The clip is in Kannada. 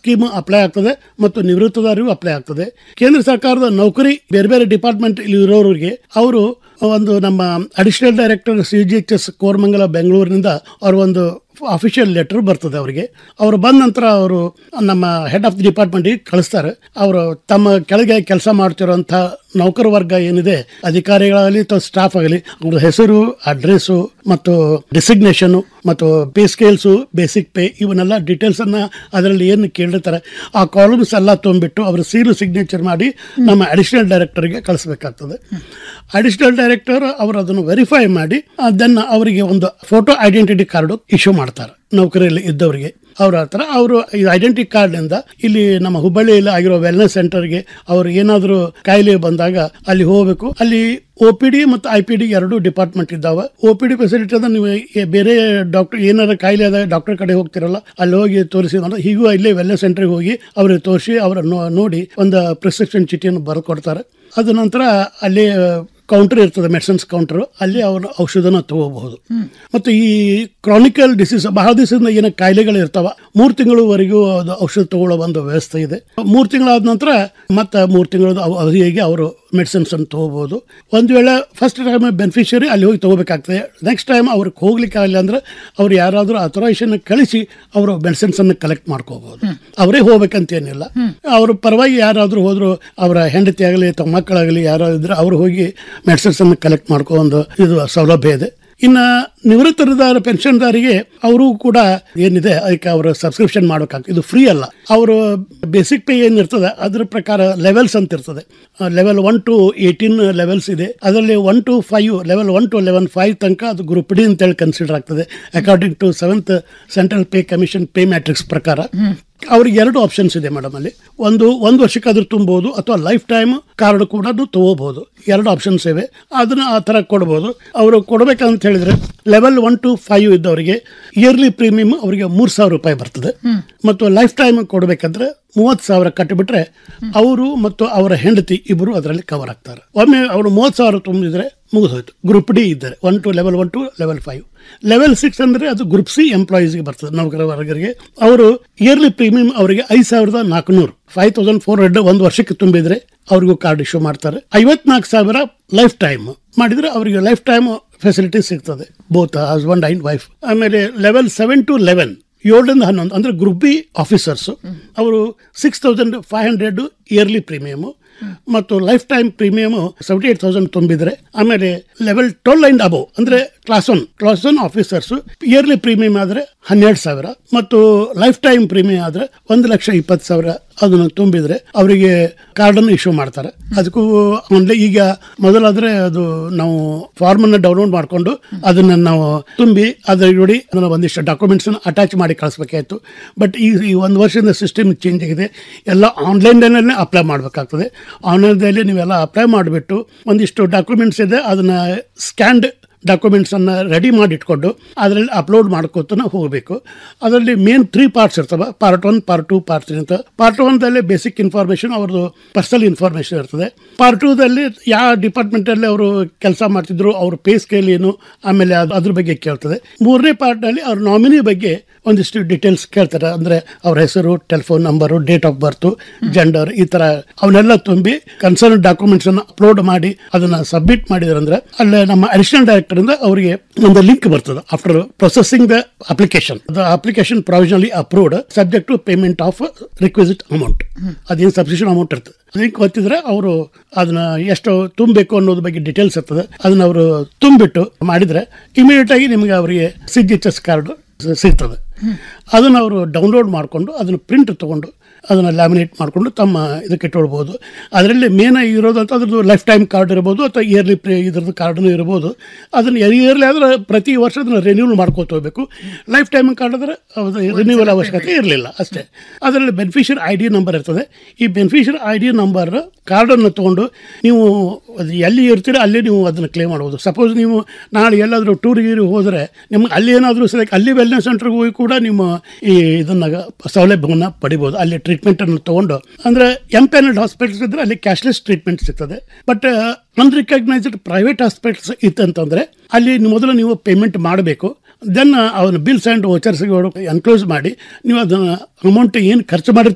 ಸ್ಕೀಮ್ ಅಪ್ಲೈ ಆಗ್ತದೆ ಮತ್ತು ನಿವೃತ್ತದಾರರಿಗೂ ಅಪ್ಲೈ ಆಗ್ತದೆ ಕೇಂದ್ರ ಸರ್ಕಾರದ ನೌಕರಿ ಬೇರೆ ಬೇರೆ ಡಿಪಾರ್ಟ್ಮೆಂಟ್ ಇಲ್ಲಿ ಇರೋರಿಗೆ ಅವರು ಒಂದು ನಮ್ಮ additional director C G H S Koramangala ಬೆಂಗಳೂರಿನಿಂದ ಅವ್ರ ಒಂದು ಅಫಿಷಿಯಲ್ ಲೆಟರ್ ಬರ್ತದೆ ಅವರಿಗೆ ಅವರು ಬಂದ ನಂತರ ಅವರು ನಮ್ಮ ಹೆಡ್ ಆಫ್ ದಿ ಡಿಪಾರ್ಟ್ಮೆಂಟಿಗೆ ಕಳಿಸ್ತಾರೆ ಅವರು ತಮ್ಮ ಕೆಳಗೆ ಕೆಲಸ ಮಾಡ್ತಿರೋಂಥ ನೌಕರ ವರ್ಗ ಏನಿದೆ ಅಧಿಕಾರಿಗಳಾಗಲಿ ಅಥವಾ ಸ್ಟಾಫ್ ಆಗಲಿ ಅವ್ರ ಹೆಸರು ಅಡ್ರೆಸ್ಸು ಮತ್ತು ಡಿಸಿಗ್ನೇಷನು ಮತ್ತು ಪೇ ಸ್ಕೇಲ್ಸು ಬೇಸಿಕ್ ಪೇ ಇವನ್ನೆಲ್ಲ ಡೀಟೇಲ್ಸನ್ನು ಅದರಲ್ಲಿ ಏನು ಕೇಳಿರ್ತಾರೆ ಆ ಕಾಲಮ್ಸ್ ಎಲ್ಲ ತುಂಬಿಟ್ಟು ಅವರು ಸೀಲು ಸಿಗ್ನೇಚರ್ ಮಾಡಿ ನಮ್ಮ ಅಡಿಷನಲ್ ಡೈರೆಕ್ಟರ್ಗೆ ಕಳಿಸ್ಬೇಕಾಗ್ತದೆ ಅಡಿಷನಲ್ ಡೈರೆಕ್ಟರ್ ಅವರು ಅದನ್ನು ವೆರಿಫೈ ಮಾಡಿ ದೆನ್ ಅವರಿಗೆ ಒಂದು ಫೋಟೋ ಐಡೆಂಟಿಟಿ ಕಾರ್ಡು ಇಶ್ಯೂ ಮಾಡ್ತಾರೆ ನೌಕರಿಯಲ್ಲಿ ಇದ್ದವರಿಗೆ ಅವ್ರ ಹತ್ರ ಅವರು ಈ ಐಡೆಂಟಿ ಕಾರ್ಡ್ನಿಂದ ಇಲ್ಲಿ ನಮ್ಮ ಹುಬ್ಬಳ್ಳಿಯಲ್ಲಿ ಆಗಿರೋ ವೆಲ್ನೆಸ್ ಸೆಂಟರ್ಗೆ ಅವ್ರು ಏನಾದರೂ ಕಾಯಿಲೆ ಬಂದಾಗ ಅಲ್ಲಿ ಹೋಗಬೇಕು ಅಲ್ಲಿ ಒ ಪಿ ಡಿ ಮತ್ತು ಐ ಪಿ ಡಿ ಎರಡು ಡಿಪಾರ್ಟ್ಮೆಂಟ್ ಇದ್ದಾವೆ ಒ ಪಿ ಡಿ ಫೆಸಿಲಿಟಿ ಅಂದ್ರೆ ನೀವು ಏ- ಬೇರೆ ಡಾಕ್ಟರ್ ಏನಾರ ಕಾಯಿಲೆ ಆದಾಗ ಡಾಕ್ಟರ್ ಕಡೆ ಹೋಗ್ತಿರಲ್ಲ ಅಲ್ಲಿ ಹೋಗಿ ತೋರಿಸಿ ಅಂದ್ರೆ ಹೀಗೂ ಇಲ್ಲೇ ವೆಲ್ನೆಸ್ ಸೆಂಟರ್ಗೆ ಹೋಗಿ ಅವ್ರಿಗೆ ತೋರಿಸಿ ಅವರ ನೋಡಿ ಒಂದು ಪ್ರಿಸ್ಕ್ರಿಪ್ಷನ್ ಚೀಟಿಯನ್ನು ಬರೆದು ಕೊಡ್ತಾರೆ ಅದ ನಂತರ ಅಲ್ಲಿ ಕೌಂಟರ್ ಇರ್ತದೆ ಮೆಡಿಸಿನ್ಸ್ ಕೌಂಟರ್ ಅಲ್ಲಿ ಅವರು ಔಷಧನ ತಗೋಬಹುದು ಮತ್ತು ಈ ಕ್ರಾನಿಕಲ್ ಡಿಸೀಸ್ ಬಹಳ ದಿವಸದಿಂದ ಏನೋ ಕಾಯಿಲೆಗಳು ಇರ್ತಾವ ಮೂರು ತಿಂಗಳವರೆಗೂ ಅದು ಔಷಧ ತಗೊಳ್ಳೋ ಒಂದು ವ್ಯವಸ್ಥೆ ಇದೆ ಮೂರು ತಿಂಗಳಾದ ನಂತರ ಮತ್ತೆ ಮೂರು ತಿಂಗಳ ಅವಧಿಯಾಗಿ ಅವರು ಮೆಡಿಸಿನ್ಸ್ ಅನ್ನು ತಗೋಬಹುದು ಒಂದು ವೇಳೆ ಫಸ್ಟ್ ಟೈಮ್ ಬೆನಿಫಿಷರಿ ಅಲ್ಲಿ ಹೋಗಿ ತಗೋಬೇಕಾಗ್ತದೆ ನೆಕ್ಸ್ಟ್ ಟೈಮ್ ಅವ್ರಿಗೆ ಹೋಗ್ಲಿಕ್ಕೆ ಆಗಲಿಲ್ಲ ಅಂದ್ರೆ ಅವ್ರು ಯಾರಾದರೂ ಅಥರೈಸೇಷನ್ ಕಳಿಸಿ ಅವರು ಮೆಡಿಸಿನ್ಸ್ ಅನ್ನು ಕಲೆಕ್ಟ್ ಮಾಡ್ಕೋಬಹುದು ಅವರೇ ಹೋಗ್ಬೇಕಂತ ಏನಿಲ್ಲ ಅವ್ರ ಪರವಾಗಿ ಯಾರಾದರೂ ಹೋದ್ರು ಅವರ ಹೆಂಡತಿ ಆಗಲಿ ಅಥವಾ ಮಕ್ಕಳಾಗಲಿ ಯಾರೋ ಇದ್ರೆ ಅವ್ರು ಹೋಗಿ ಮೆಡಿಸಿನ್ಸ್ ಅನ್ನು ಕಲೆಕ್ಟ್ ಮಾಡ್ಕೋ ಒಂದು ಇದು ಸೌಲಭ್ಯ ಇದೆ ಇನ್ನು ನಿವೃತ್ತರದಾರ ಪೆನ್ಷನ್ದಾರಿಗೆ ಅವರು ಕೂಡ ಏನಿದೆ ಅದಕ್ಕೆ ಅವರು ಸಬ್ಸ್ಕ್ರಿಪ್ಷನ್ ಮಾಡಬೇಕಾಗ್ತದೆ ಇದು ಫ್ರೀ ಅಲ್ಲ ಅವರು ಬೇಸಿಕ್ ಪೇ ಏನಿರ್ತದೆ ಅದ್ರ ಪ್ರಕಾರ ಲೆವೆಲ್ಸ್ ಅಂತ ಇರ್ತದೆ level one to eighteen levels ಇದೆ ಅದರಲ್ಲಿ one to five level one to eleven five ತನಕ ಅದು ಗ್ರೂಪ್ ಡಿ ಅಂತೇಳಿ ಕನ್ಸಿಡರ್ ಆಗ್ತದೆ according to seventh central pay commission pay matrix ಪ್ರಕಾರ ಅವ್ರಿಗೆ ಎರಡು ಆಪ್ಷನ್ಸ್ ಇದೆ ಮೇಡಮ್ ಅಲ್ಲಿ ಒಂದು ಒಂದು ವರ್ಷಕ್ಕಾದ್ರೂ ತುಂಬಬಹುದು ಅಥವಾ ಲೈಫ್ ಟೈಮ್ ಕಾರ್ಡ್ ಕೂಡ ತಗೋಬಹುದು ಎರಡು ಆಪ್ಷನ್ಸ್ ಇವೆ ಅದನ್ನ ಆ ಥರ ಕೊಡ್ಬೋದು ಅವರು ಕೊಡ್ಬೇಕಂತ ಹೇಳಿದ್ರೆ ಲೆವೆಲ್ ಒನ್ ಟು ಫೈವ್ ಇದ್ದವರಿಗೆ ಇಯರ್ಲಿ ಪ್ರೀಮಿಯಂ ಅವರಿಗೆ ಮೂರು ಸಾವಿರ ರೂಪಾಯಿ ಬರ್ತದೆ ಮತ್ತು ಲೈಫ್ ಟೈಮ್ ಕೊಡಬೇಕಂದ್ರೆ ಮೂವತ್ತು ಸಾವಿರ ಕಟ್ಟಿಬಿಟ್ರೆ ಅವರು ಮತ್ತು ಅವರ ಹೆಂಡತಿ ಇಬ್ಬರು ಅದರಲ್ಲಿ ಕವರ್ ಆಗ್ತಾರೆ ಒಮ್ಮೆ ಅವರು ಮೂವತ್ತು ಸಾವಿರ ತುಂಬಿದ್ರೆ ಮುಗಿದೋಯ್ತು ಗ್ರೂಪ್ ಡಿ ಇದ್ದಾರೆ one to level one to level five level six ಅಂದರೆ ಅದು ಗ್ರೂಪ್ ಸಿ ಎಂಪ್ಲಾಯೀಸ್ಗೆ ಬರ್ತದೆ ನೌಕರ ವರ್ಗರಿಗೆ ಅವರು ಇಯರ್ಲಿ ಪ್ರೀಮಿಯಂ ಅವರಿಗೆ ಐದು ಸಾವಿರದ ನಾಲ್ಕುನೂರು ಫೈವ್ ತೌಸಂಡ್ ಫೋರ್ ಹಂಡ್ರೆಡ್ ಒಂದು ವರ್ಷಕ್ಕೆ ತುಂಬಿದ್ರೆ ಅವ್ರಿಗೂ ಕಾರ್ಡ್ ಇಶ್ಯೂ ಮಾಡ್ತಾರೆ ಐವತ್ನಾಲ್ಕು ಸಾವಿರ ಲೈಫ್ ಟೈಮ್ ಮಾಡಿದ್ರೆ ಅವರಿಗೆ ಲೈಫ್ ಟೈಮ್ ಫೆಸಿಲಿಟಿ ಸಿಗ್ತದೆ ಬೋತ್ ಹಸ್ಬೆಂಡ್ ಅಂಡ್ ವೈಫ್ ಆಮೇಲೆ ಲೆವೆಲ್ ಸೆವೆನ್ ಟು ಲೆವೆನ್ ಏಳರಿಂದ ಹನ್ನೊಂದು ಅಂದರೆ ಗ್ರೂಪ್ ಬಿ ಆಫೀಸರ್ಸು ಅವರು six thousand five hundred yearly premium ಮತ್ತು life time premium seventy eight thousand ತುಂಬಿದ್ರೆ ಆಮೇಲೆ ಲೆವೆಲ್ ಟ್ವೆಲ್ ಅಂಡ್ ಅಬೋ ಅಂದರೆ class one class one officers yearly premium ಆದರೆ ಹನ್ನೆರಡು ಸಾವಿರ ಮತ್ತು ಲೈಫ್ ಟೈಮ್ ಪ್ರೀಮಿಯಂ ಆದರೆ ಒಂದು ಲಕ್ಷ ಇಪ್ಪತ್ತು ಸಾವಿರ ಅದನ್ನು ತುಂಬಿದ್ರೆ ಅವರಿಗೆ ಕಾರ್ಡನ್ನು ಇಶ್ಯೂ ಮಾಡ್ತಾರೆ ಅದಕ್ಕೂ ಆನ್ಲೈನ್ ಈಗ ಮೊದಲಾದ್ರೆ ಅದು ನಾವು ಫಾರ್ಮ್ ಅನ್ನು ಡೌನ್ಲೋಡ್ ಮಾಡಿಕೊಂಡು ಅದನ್ನ ನಾವು ತುಂಬಿ ಅದ್ರ ಜೋಡಿ ಅದನ್ನ ಒಂದಿಷ್ಟು ಡಾಕ್ಯುಮೆಂಟ್ಸ್ ಅಟ್ಯಾಚ್ ಮಾಡಿ ಕಳಿಸ್ಬೇಕಾಯ್ತು ಬಟ್ ಈ ಈ ಒಂದು ವರ್ಷದಿಂದ ಸಿಸ್ಟಮ್ ಚೇಂಜ್ ಆಗಿದೆ ಎಲ್ಲ ಆನ್ಲೈನ್ನಲ್ಲೇ ಅಪ್ಲೈ ಮಾಡಬೇಕಾಗ್ತದೆ ಆನ್ಲೈನ್ದಲ್ಲಿ ನೀವೆಲ್ಲ ಅಪ್ಲೈ ಮಾಡಿಬಿಟ್ಟು ಒಂದಿಷ್ಟು ಡಾಕ್ಯುಮೆಂಟ್ಸ್ ಇದೆ ಅದನ್ನ ಸ್ಕ್ಯಾಂಡ್ ಡಾಕ್ಯುಮೆಂಟ್ಸನ್ನು ರೆಡಿ ಮಾಡಿ ಇಟ್ಕೊಂಡು ಅದರಲ್ಲಿ ಅಪ್ಲೋಡ್ ಮಾಡ್ಕೋತಾನೆ ಹೋಗಬೇಕು ಅದರಲ್ಲಿ ಮೇನ್ ತ್ರೀ ಪಾರ್ಟ್ಸ್ ಇರ್ತವೆ part one part two part three ಅಂತ ಪಾರ್ಟ್ ಒನ್ದಲ್ಲಿ ಬೇಸಿಕ್ ಇನ್ಫಾರ್ಮೇಷನ್ ಅವ್ರದ್ದು ಪರ್ಸನಲ್ ಇನ್ಫಾರ್ಮೇಷನ್ ಇರ್ತದೆ ಪಾರ್ಟ್ ಟೂದಲ್ಲಿ ಯಾವ ಡಿಪಾರ್ಟ್ಮೆಂಟಲ್ಲಿ ಅವರು ಕೆಲಸ ಮಾಡ್ತಿದ್ರು ಅವ್ರ ಪೇ ಸ್ಕೇಲ್ ಏನು ಆಮೇಲೆ ಅದು ಅದ್ರ ಬಗ್ಗೆ ಕೇಳ್ತದೆ ಮೂರನೇ ಪಾರ್ಟ್ನಲ್ಲಿ ಅವ್ರ ನಾಮಿನಿ ಬಗ್ಗೆ ಒಂದಿಷ್ಟು ಡೀಟೇಲ್ಸ್ ಕೇಳ್ತಾರೆ ಅಂದರೆ ಅವ್ರ ಹೆಸರು telephone number date of birth gender ಈ ಥರ ಅವನ್ನೆಲ್ಲ ತುಂಬಿ ಕನ್ಸರ್ನ್ ಡಾಕ್ಯುಮೆಂಟ್ಸ್ ಅನ್ನು ಅಪ್ಲೋಡ್ ಮಾಡಿ ಅದನ್ನ ಸಬ್ಮಿಟ್ ಮಾಡಿದ್ರಂದ್ರೆ ಅಲ್ಲೇ ನಮ್ಮ ಅಡಿಷನಲ್ ಡೈರೆಕ್ಟರ್ ಇಂದ ಅವರಿಗೆ ಒಂದು ಲಿಂಕ್ ಬರ್ತದೆ after processing the application the application provisionally approved subject to payment of requisite amount ಅದೇನು ಸಬ್ಸಿಷನ್ ಅಮೌಂಟ್ ಇರ್ತದೆ ಲಿಂಕ್ ಒತ್ತಿದ್ರೆ ಅವರು ಅದನ್ನ ಎಷ್ಟು ತುಂಬಬೇಕು ಅನ್ನೋದ್ರ ಬಗ್ಗೆ ಡೀಟೇಲ್ಸ್ ಇರ್ತದೆ ಅದನ್ನ ಅವರು ತುಂಬಿಟ್ಟು ಮಾಡಿದ್ರೆ ಇಮಿಡಿಯೇಟ್ ಆಗಿ ನಿಮಗೆ ಅವರಿಗೆ ಸಿಗ್ನೇಚರ್ಸ್ ಕಾರ್ಡ್ ಸಿಗ್ತದೆ ಅದನ್ನು ಅವರು ಡೌನ್ಲೋಡ್ ಮಾಡಿಕೊಂಡು ಅದನ್ನು ಪ್ರಿಂಟ್ ತೊಗೊಂಡು ಅದನ್ನು ಲ್ಯಾಮಿನೇಟ್ ಮಾಡಿಕೊಂಡು ತಮ್ಮ ಇದಕ್ಕೆ ಇಟ್ಕೊಳ್ಬೋದು ಅದರಲ್ಲಿ ಮೇನ್ ಇರೋದಂತ ಅದ್ರದ್ದು ಲೈಫ್ ಟೈಮ್ ಕಾರ್ಡ್ ಇರ್ಬೋದು ಅಥವಾ ಇಯರ್ಲಿ ಪ್ರೇ ಇದ್ರದ್ದು ಕಾರ್ಡ್ನು ಇರ್ಬೋದು ಅದನ್ನು ಇಯರ್ಲಿ ಆದರೆ ಪ್ರತಿ ವರ್ಷ ಅದನ್ನು ರಿನ್ಯೂವಲ್ ಮಾಡ್ಕೋತ ಹೋಗ್ಬೇಕು ಲೈಫ್ ಟೈಮ್ ಕಾರ್ಡ್ ಆದರೆ ರಿನ್ಯೂವಲ್ ಅವಶ್ಯಕತೆ ಇರಲಿಲ್ಲ ಅಷ್ಟೇ ಅದರಲ್ಲಿ ಬೆನಿಫಿಷಿಯರ್ ಐ ಡಿ ನಂಬರ್ ಇರ್ತದೆ ಈ ಬೆನಿಫಿಷಿಯರ್ ಐ ಡಿ ನಂಬರ್ ಕಾರ್ಡನ್ನು ತೊಗೊಂಡು ನೀವು ಅದು ಎಲ್ಲಿ ಇರ್ತೀರೋ ಅಲ್ಲಿ ನೀವು ಅದನ್ನು ಕ್ಲೇಮ್ ಮಾಡ್ಬೋದು ಸಪೋಸ್ ನೀವು ನಾಳೆ ಎಲ್ಲಾದರೂ ಟೂರಿಗೆ ಹೋದರೆ ನಿಮ್ಗೆ ಅಲ್ಲಿ ಏನಾದರೂ ಸರಿ ಅಲ್ಲಿ ವೆಲ್ನೆಸ್ ಸೆಂಟ್ರಿಗೆ ಹೋಗಿ ಕೂಡ ನಿಮ್ಮ ಈ ಇದನ್ನ ಸೌಲಭ್ಯವನ್ನು ಪಡಿಬೋದು ಅಲ್ಲಿ ಟ್ರೀಟ್ಮೆಂಟನ್ನು ತೊಗೊಂಡು ಅಂದರೆ ಎಂಪ್ಯಾನಲ್ಡ್ ಹಾಸ್ಪಿಟಲ್ಸ್ ಇದ್ದರೆ ಅಲ್ಲಿ ಕ್ಯಾಶ್ಲೆಸ್ ಟ್ರೀಟ್ಮೆಂಟ್ ಸಿಗ್ತದೆ ಬಟ್ ಅನ್ರಿಕಗ್ನೈಸ್ಡ್ ಪ್ರೈವೇಟ್ ಹಾಸ್ಪಿಟಲ್ಸ್ ಇತ್ತಂತಂದರೆ ಅಲ್ಲಿ ಮೊದಲು ನೀವು ಪೇಮೆಂಟ್ ಮಾಡಬೇಕು ದೆನ್ ಅವನ ಬಿಲ್ಸ್ ಆ್ಯಂಡ್ ವೋಚರ್ಸ್ಗೆ ಎನ್ಕ್ಲೋಸ್ ಮಾಡಿ ನೀವು ಅದನ್ನು ಅಮೌಂಟ್ ಏನು ಖರ್ಚು ಮಾಡಿರ್ತೀರಿ